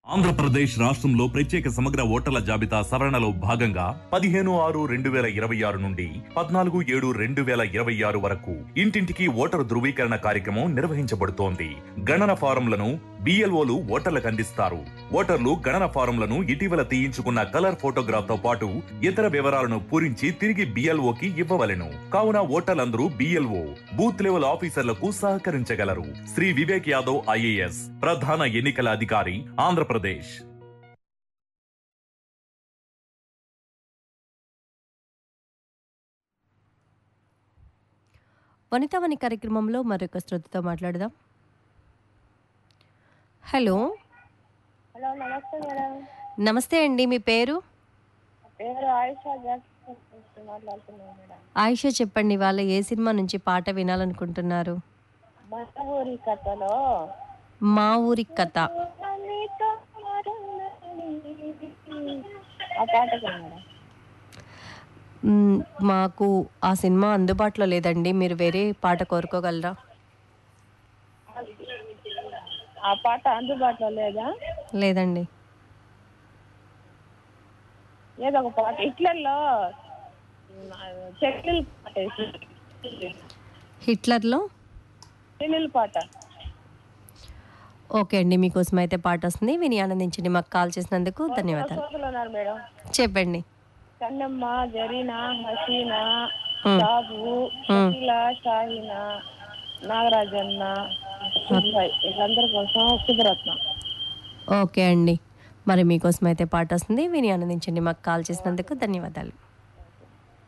ఆంధ్రప్రదేశ్ రాష్ట్రంలో ప్రత్యేక సమగ్ర ఓటర్ల జాబితా సవరణలో భాగంగా పదిహేను ఆరు రెండు వేల ఇరవై ఆరు నుండి పద్నాలుగు ఏడు రెండు వేల ఇరవై ఆరు వరకు ఇంటింటికి ఓటరు ధృవీకరణ కార్యక్రమం నిర్వహించబడుతోంది గణన ఫారంలను బిఎల్ఓలు ఓటర్లకు అందిస్తారు ఓటర్లు గణన ఫారంలను ఇటీవల తీయించుకున్న కలర్ ఫోటోగ్రాఫ్ తో పాటు ఇతర వివరాలను పూరించి తిరిగి బిఎల్ఓకి ఇవ్వవలెను కావున ఓటర్లందరూ బిఎల్ఓ బూత్ లెవెల్ ఆఫీసర్లకు సహకరించగలరు శ్రీ వివేక్ యాదవ్ ఐఏఎస్ ప్రధాన ఎన్నికల అధికారి ఆంధ్రప్రదేశ్ వనితావని కార్యక్రమంలో మరొక శ్రోతతో మాట్లాడదాం హలో హలో నమస్తే మేడం నమస్తే అండి మీ పేరు పేరు ఆయుష జాక్సన్ నుంచి మాట్లాడుతున్నాను మేడం ఆయిషా చెప్పండి వాళ్ళ ఏ సినిమా నుంచి పాట వినాలనుకుంటున్నారు మన ఊరి కథలో మా ఊరి కథ నీతో మారున్నది. ఆ పాటకి మేడం మ్, మాకు ఆ సినిమా అందుబాటులో లేదండి మీరు వేరే పాట కోరుకోగలరా ఆ పాట అందుబాటులో లేదా లేదండి ఏదో ఒక పాట హిట్లర్లో చెల్లెలు పాట వేసి. హిట్లర్లో చెల్లెలు పాట ఓకే అండి మీకోసం అయితే పాట వస్తుంది విని ఆనందించండి మాకు కాల్ చేసినందుకు ధన్యవాదాలు సోకులు ఉన్నారు మేడం చెప్పండి కన్నమ్మ జరీనా హసీనా మ్. బాబు షకీల షాహీనా నాగరాజన్న సుబ్బాయ్ వీళ్ళందరి కోసం శుభరత్నం ఓకే అండి మరి మీకోసం అయితే పాట వస్తుంది విని ఆనందించండి మాకు కాల్ చేసినందుకు ధన్యవాదాలు